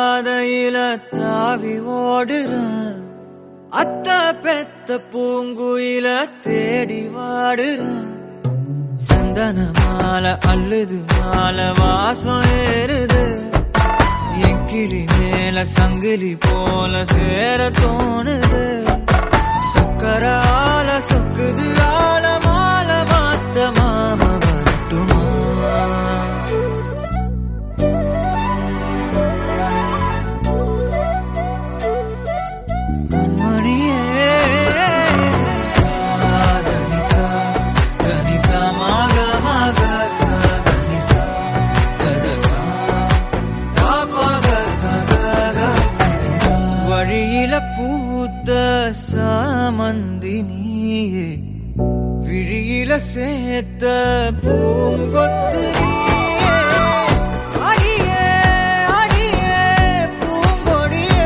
பாதையில தாவி ஓடுறேன் அத்த பெத்த பூங்குயில தேடி வாடுறேன் சந்தன மாலை அள்ளுது மாலை வாசம் ஏறுது என் கிளி மேல சங்கிலி போல சேர தோணுது சக்கர ஆல சொக்குது ஆல மால மாத்த மாம வரட்டுமா கண்மணியே சாதனி சா தனி சா மாக மாக சா தனி சா தத சா பாபக சா கக சிதனி சா. வழியில பூத்த சாமந்தி நீயே விழியில சேர்த்த பூங்கொத்து நீயே. அடியே அடியே பூங்கொடியே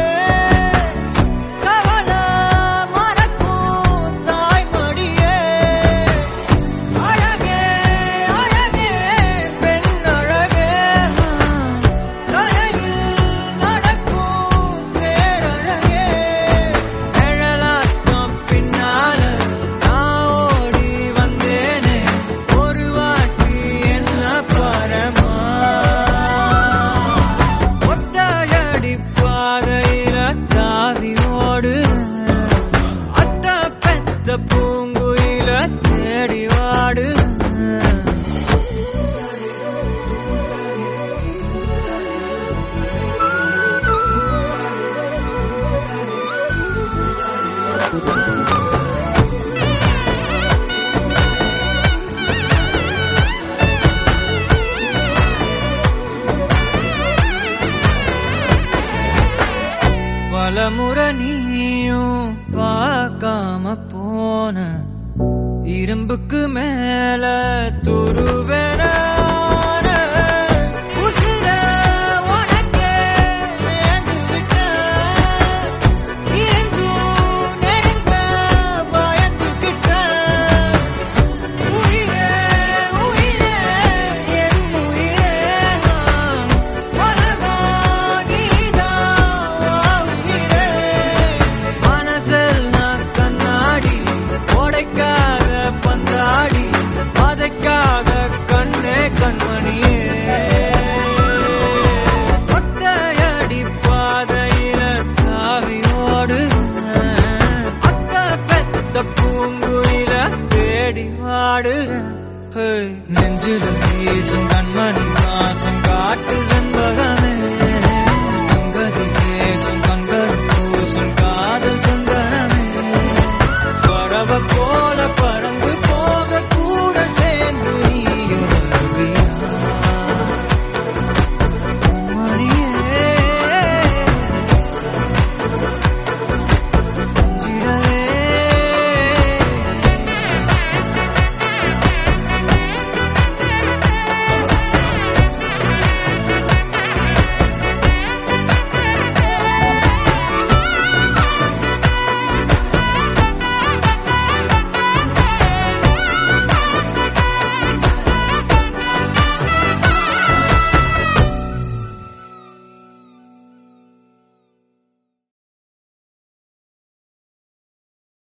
கவல மறக்கும் தாய்மடியே அழகே அழகே பெண் அழகே கரையில் நடக்கும் தேரழகே நிழலாட்டம் பின்னால நான் ஓடி வந்தேனே ஒரு வாட்டி என்ன பரமா ஒத்தையடி பாதையில தாவி ஓடுறேன் அத்த பெத்த பூங்குயில தேடி வாடுறேன் பலமுறை நீயும் பார்க்காம போன இரும்புக்கு மேல துருவென உசிர உனக்கே வேந்து விட்டேன். இருந்தும் நெருங்க பயந்துகிட்டேன். உயிரே உயிரே என் உயிரே உலகம் நீதான் உயிரே மனசெல்லாம் கண்ணாடி உடைக்காத பந்தாடி வதைக்காத கண்ணே கண்மணியே ஒத்தையடி பாதையில தாவி ஓடுறேன் அத்த பெத்த பூங்குயில தேடி வாடுறேன் ஹே, நெஞ்சில வீசும் கண்மணி மாசம் காட்டு நண்பக